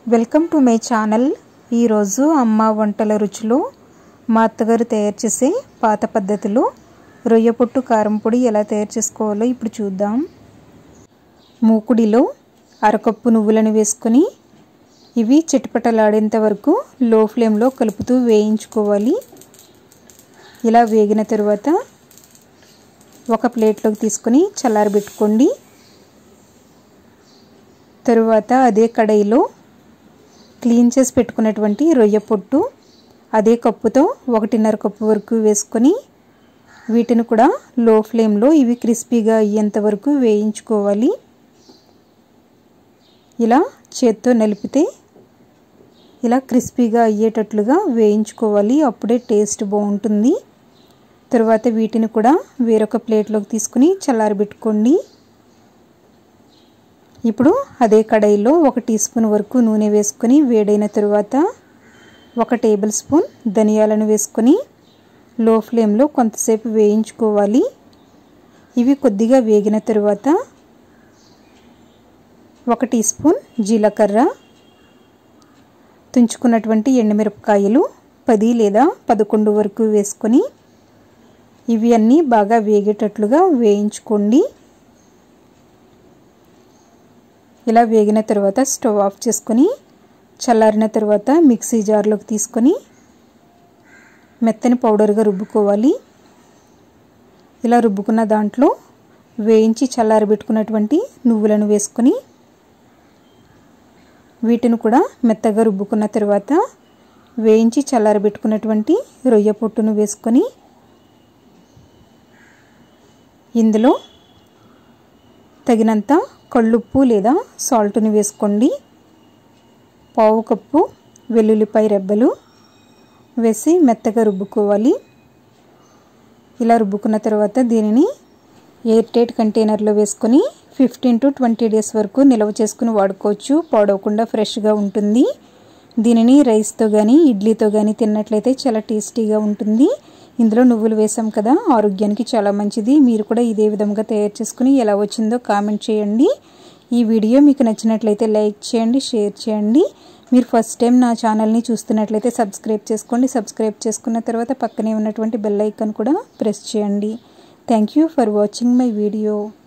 welcome to my channel ఈరోజు అమ్మ వంటల రుచులు మా అత్తగారు తయారు చేసే పాత పద్ధతిలో రొయ్య పొట్టు కారం పొడి ఎలా తయారు చేసుకోవాలో ఇప్పుడు చూద్దాం మూకుడిలో అరకప్పు నువ్వులను వేసుకొని ఇవి చిటపటలాడేంత వరకు లో ఫ్లేమ్లో కలుపుతూ వేయించుకోవాలి ఇలా వేగిన తరువాత ఒక ప్లేట్లోకి తీసుకొని చల్లారబెట్టుకోండి తరువాత అదే కడాయిలో క్లీన్ చేసి పెట్టుకున్నటువంటి రొయ్య పొట్టు అదే కప్పుతో ఒకటిన్నర కప్పు వరకు వేసుకొని వీటిని కూడా లో ఫ్లేమ్లో ఇవి క్రిస్పీగా అయ్యేంత వరకు వేయించుకోవాలి ఇలా చేత్తో నలిపితే ఇలా క్రిస్పీగా అయ్యేటట్లుగా వేయించుకోవాలి అప్పుడే టేస్ట్ బాగుంటుంది తరువాత వీటిని కూడా వేరొక ప్లేట్లోకి తీసుకుని చల్లారబెట్టుకోండి ఇప్పుడు అదే కడాయిలో ఒక టీ స్పూన్ వరకు నూనె వేసుకొని వేడైన తరువాత ఒక టేబుల్ స్పూన్ ధనియాలను వేసుకొని లో ఫ్లేమ్లో కొంతసేపు వేయించుకోవాలి ఇవి కొద్దిగా వేగిన తరువాత ఒక టీ స్పూన్ జీలకర్ర తుంచుకున్నటువంటి ఎండుమిరపకాయలు పది లేదా పదకొండు వరకు వేసుకొని ఇవి అన్నీ బాగా వేగేటట్లుగా వేయించుకోండి ఇలా వేగిన తర్వాత స్టవ్ ఆఫ్ చేసుకొని చల్లారిన తర్వాత మిక్సీ జార్లోకి తీసుకొని మెత్తని పౌడర్గా రుబ్బుకోవాలి ఇలా రుబ్బుకున్న దాంట్లో వేయించి చల్లారబెట్టుకున్నటువంటి నువ్వులను వేసుకొని వీటిని కూడా మెత్తగా రుబ్బుకున్న తర్వాత వేయించి చల్లారబెట్టుకున్నటువంటి రొయ్య పొట్టును వేసుకొని ఇందులో తగినంత కళ్ళుప్పు లేదా సాల్ట్ని వేసుకోండి పావు కప్పు వెల్లుల్లిపాయ రెబ్బలు వేసి మెత్తగా రుబ్బుకోవాలి ఇలా రుబ్బుకున్న తర్వాత దీనిని ఎయిర్ టైట్ కంటైనర్లో వేసుకొని ఫిఫ్టీన్ టు ట్వంటీ డేస్ వరకు నిల్వ చేసుకుని వాడుకోవచ్చు పాడవకుండా ఫ్రెష్గా ఉంటుంది దీనిని రైస్తో కానీ ఇడ్లీతో కానీ తిన్నట్లయితే చాలా టేస్టీగా ఉంటుంది ఇందులో నువ్వులు వేసాం కదా ఆరోగ్యానికి చాలా మంచిది మీరు కూడా ఇదే విధంగా తయారు చేసుకుని ఎలా వచ్చిందో కామెంట్ చేయండి ఈ వీడియో మీకు నచ్చినట్లయితే లైక్ చేయండి షేర్ చేయండి మీరు ఫస్ట్ టైం నా ఛానల్ని చూస్తున్నట్లయితే సబ్స్క్రైబ్ చేసుకోండి సబ్స్క్రైబ్ చేసుకున్న తర్వాత పక్కనే ఉన్నటువంటి బెల్ ఐకాన్ కూడా ప్రెస్ చేయండి thank you for watching my video